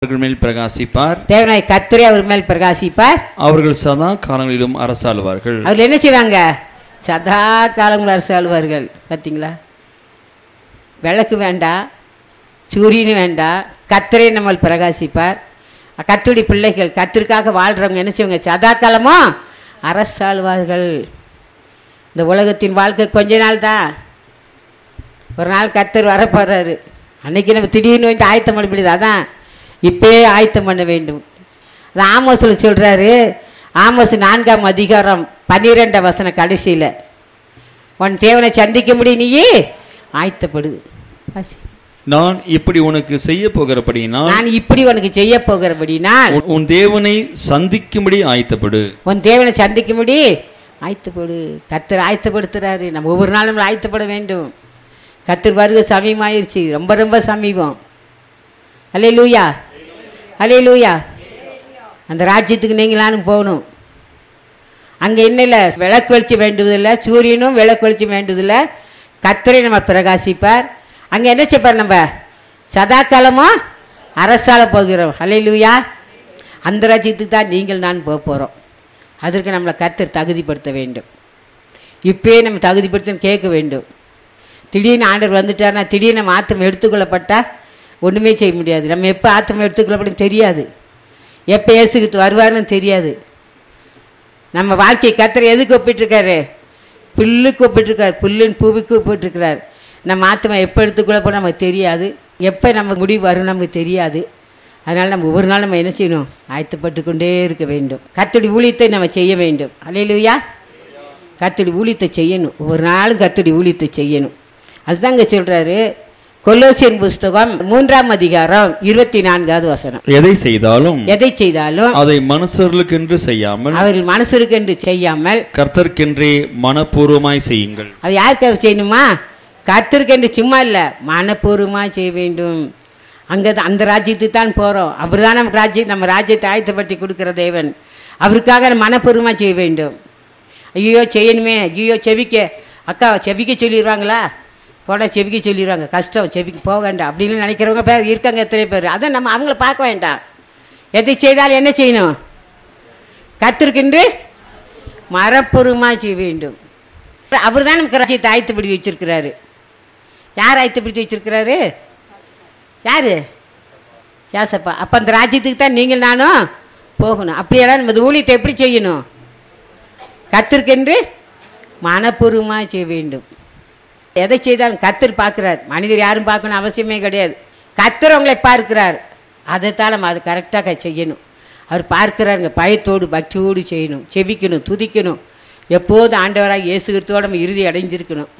அவர்கள் மேல் பிரகாசிப்பார் தேவனாய் கர்த்தரே அவர் மேல் பிரகாசிப்பார் அவர்கள் சதா காலங்களிலும் அரசாளுவார்கள் அவர் என்ன செய்வாங்க சதா காலங்கள் அரசு ஆளுவார்கள் பார்த்தீங்களா விளக்கு வேண்டாம் சூரியன் வேண்டாம் கத்தரே நம்ம பிரகாசிப்பார் கத்துடி பிள்ளைகள் கத்திற்காக வாழ்கிறவங்க என்ன செய்வாங்க சதா காலமும் அரசாளுவார்கள் இந்த உலகத்தின் வாழ்க்கை கொஞ்ச நாள் தான் ஒரு நாள் கத்தர் வரப்போறாரு அன்னைக்கு நம்ம திடீர்னு வந்து ஆயத்தம் பண்ண முடியுது அதான் இப்பயே ஆயத்தம் பண்ண வேண்டும் அது ஆமோஸில் சொல்கிறாரு ஆமோஸ் நான்காம் அதிகாரம் பன்னிரெண்டாம் வசன கடைசியில் உன் தேவனை சந்திக்க முடியும் நீயே ஆயத்தப்படுது வாசி. நான் இப்படி உனக்கு செய்ய போகிறபடியினால் நான் இப்படி உனக்கு செய்ய போகிறபடினால் உன்- உன் தேவனை சந்திக்கும்படி ஆயத்தப்படு உன் தேவனை சந்திக்கும்படி ஆயத்தப்படு கத்தர் ஆயத்தப்படுத்துறாரு நம்ம ஒவ்வொரு நாளும் நம்ம ஆயத்தப்பட வேண்டும் கத்தர் வருகை சமீபமாயிருச்சு ரொம்ப ரொம்ப சமீபம் அலே லூயா அலே லூயா அந்த ராஜ்யத்துக்கு நீங்களானும் போகணும் அங்கே என்ன இல்லை விளக்கு வெளிச்சம் வேண்டுவதில்லை சூரியனும் விளக்கு வெளிச்சம் வேண்டுவதில்லை கத்தரை நம்ம பிரகாசிப்பார் அங்கே என்ன செய்ப்பார் நம்ம சதா காலமும் அரசால போகிறோம் ஹலே லூயா அந்த ராஜ்யத்துக்கு தான் நீங்கள் நான் போக போகிறோம் அதற்கு நம்மளை கத்தர் தகுதிப்படுத்த வேண்டும் இப்பயே நம்ம தகுதிப்படுத்தணும் கேட்க வேண்டும் திடீர்னு ஆண்டவர் வந்துட்டார்னா திடீர்னு நம்ம ஆத்தம் எடுத்துக்கொள்ளப்பட்டால் ஒன்றுமே செய்ய முடியாது நம்ம எப்போ ஆத்தம் எடுத்துக்கொள்ளப்படும் தெரியாது எப்போ இயேசுக்கு வருவாருன்னு தெரியாது நம்ம வாழ்க்கையை கத்தரை எதுக்கு ஒப்பிட்டிருக்காரு புல்லுக்கு ஒப்பிட்டிருக்காரு புல்லுன்னு பூவுக்கு ஒப்பிட்டிருக்கிறார் நம்ம ஆத்மா எப்போ எடுத்துக்கொள்ளப்போ நமக்கு தெரியாது எப்போ நம்ம முடிவு வரும் நமக்கு தெரியாது அதனால் நம்ம ஒவ்வொரு நாள் நம்ம என்ன செய்யணும் ஆயத்தப்பட்டு கொண்டே இருக்க வேண்டும் கத்தடி ஊழியத்தை நம்ம செய்ய வேண்டும் அலையிலுயா கத்தடி ஊழியத்தை செய்யணும் ஒவ்வொரு நாளும் கத்தடி ஊழியத்தை செய்யணும் அதுதாங்க சொல்கிறாரு கொல்லோசியன் புஸ்தகம் மூன்றாம் அதிகாரம் இருபத்தி நான்காவது வசனம் எதை செய்தாலும் எதை செய்தாலும் அதை மனுஷர்களுக்கென்று செய்யாமல் அவர்கள் மனசுக்கென்று செய்யாமல் கர்த்தர்க்கென்றே மனப்பூர்வமாய் செய்யுங்கள் அது யாருக்காக செய்யணுமா கத்திருக்கென்று சும்மா இல்லை மனப்பூர்வமாக செய்ய வேண்டும் அங்கே அந்த ராஜ்யத்துக்கு தான் போகிறோம் அவர் தான் நமக்கு ராஜ்யம் நம்ம ராஜ்யத்தை ஆயத்தப்படுத்தி கொடுக்குற தேவன் அவருக்காக நம்ம மனப்பூர்வமாக செய்ய வேண்டும் ஐயோ செய்யணுமே ஐயோ செவிக்க அக்கா செவிக்க சொல்லிடுவாங்களா போட செவிக்க சொல்லிடுவாங்க கஷ்டம் செவிக்க போக வேண்டாம் அப்படின்னு நினைக்கிறவங்க பேர் இருக்காங்க எத்தனை பேர் அதை நம்ம அவங்கள பார்க்க வேண்டாம் எதை செய்தாலும் என்ன செய்யணும் கத்திருக்கின்று மரப்பொருமாக செய்ய வேண்டும் அவர் தான் நமக்கு ராஜ்யத்தை ஆயத்தப்படுத்தி வச்சிருக்கிறாரு யார் ஆயத்தப்படுத்தி வச்சிருக்கிறாரு யார் யாசப்பா அப்போ அந்த ராஜ்யத்துக்கு தான் நீங்கள் நானும் போகணும் அப்படியெல்லாம் நம்ம இந்த ஊழியத்தை எப்படி செய்யணும் கத்திருக்கென்று மனப்பூர்வமாக செய்ய வேண்டும் எதை செய்தாலும் கத்தர் பார்க்குறார் மனிதர் யாரும் பார்க்கணும் அவசியமே கிடையாது கத்தர் உங்களை பார்க்கிறார் அதைத்தான் நம்ம அது கரெக்டாக செய்யணும் அவர் பார்க்கிறாருங்க பயத்தோடு பக்தியோடு செய்யணும் செபிக்கணும் துதிக்கணும் எப்போதும் ஆண்டவராக இயேசு கிறிஸ்துவோட நம்ம இறுதி அடைஞ்சிருக்கணும்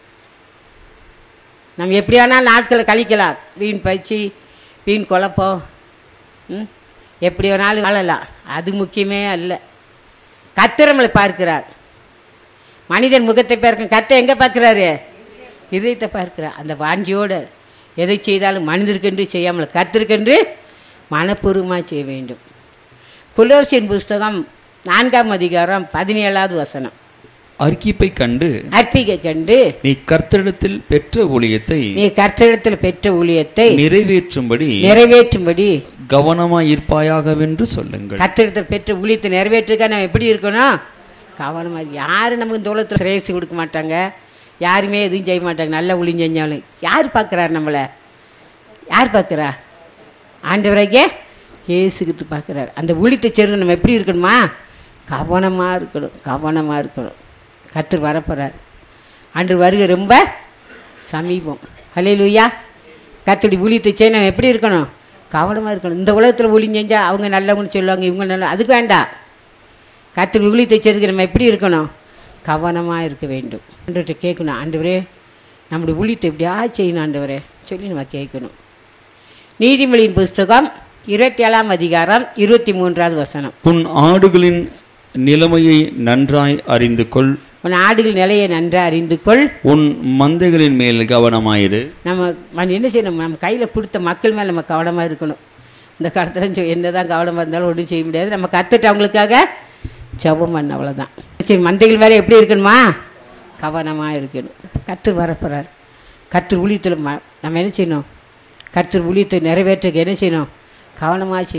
நம்ம எப்படியானாலும் நாட்களை கழிக்கலாம் வீண் பயிற்சி வீண் குழப்பம் ம் எப்படி வேணாலும் வாழலாம் அது முக்கியமே அல்ல கத்தர் நம்மளை பார்க்கிறார் மனிதன் முகத்தை பார்க்க கத்தை எங்கே பார்க்குறாரு இதயத்தை பார்க்கிறார் அந்த வாஞ்சியோடு எதை செய்தாலும் மனிதருக்கென்று செய்யாமல் கத்திருக்கென்று மனப்பூர்வமாக செய்ய வேண்டும் குலோசின் புஸ்தகம் நான்காம் அதிகாரம் பதினேழாவது வசனம் அர்க்கிப்பை கண்டு அற்பிகை கண்டு நீ கர்த்தரிடத்தில் பெற்ற ஊழியத்தை நீ கர்த்தரிடத்தில் பெற்ற ஊழியத்தை நிறைவேற்றும்படி நிறைவேற்றும்படி கவனமாய் இருப்பாயாகவென்று சொல்லுங்கள் கர்த்தரிடத்தில் பெற்ற ஊழியத்தை நிறைவேற்றுக்க நம்ம எப்படி இருக்கணும் கவனமாக யாரும் நமக்கு இந்த உலகத்தில் சிரேசி கொடுக்க மாட்டாங்க யாருமே எதுவும் செய்ய மாட்டாங்க நல்ல ஊழியம் செஞ்சாலும் யார் பார்க்குறாரு நம்மளை யார் பார்க்குறா ஆண்டவராக ஏசுகிட்டு பார்க்குறாரு அந்த ஊழியத்தை செய்கிறது நம்ம எப்படி இருக்கணுமா கவனமாக இருக்கணும் கவனமாக இருக்கணும் கத்தர் வரப்போகிறார் ஆண்டு வருகை ரொம்ப சமீபம் ஹலே லூயா கத்தடி ஊழியத்தை செய்ய நம்ம எப்படி இருக்கணும் கவனமாக இருக்கணும் இந்த உலகத்தில் ஊழியம் செஞ்சால் அவங்க நல்லவங்கன்னு சொல்லுவாங்க இவங்க நல்ல அதுக்கு வேண்டாம் கத்தடி ஊழியத்தை செய்யறதுக்கு நம்ம எப்படி இருக்கணும் கவனமாக இருக்க வேண்டும் ஆண்டவர்கிட்ட கேட்கணும் ஆண்டவரே நம்முடைய ஊழியத்தை எப்படியா செய்யணும் ஆண்டவரே சொல்லி நம்ம கேட்கணும் நீதிமொழியின் புஸ்தகம் இருபத்தி ஏழாம் அதிகாரம் இருபத்தி மூன்றாவது வசனம் உன் ஆடுகளின் நிலைமையை நன்றாய் அறிந்து கொள் உன் ஆடுகள் நிலையை நன்றாக அறிந்து கொள் உன் மந்தைகளின் மேல் கவனமாயிரு நம்ம நம்ம என்ன செய்யணும் நம்ம கையில் கொடுத்த மக்கள் மேலே நம்ம கவனமாக இருக்கணும் இந்த காலத்தில் என்ன தான் கவனமாக இருந்தாலும் ஒன்றும் செய்ய முடியாது நம்ம கற்றுட்டு அவங்களுக்காக ஜெபம் பண்ண அவ்வளோதான் சரி மந்தைகள் மேலே எப்படி இருக்கணுமா கவனமாக இருக்கணும் கற்று வரப்போகிறார் கற்று ஊழியத்தில் ம நம்ம என்ன செய்யணும் கர்த்தர் ஊழியத்தை நிறைவேற்றுக்கு என்ன செய்யணும் கவனமாக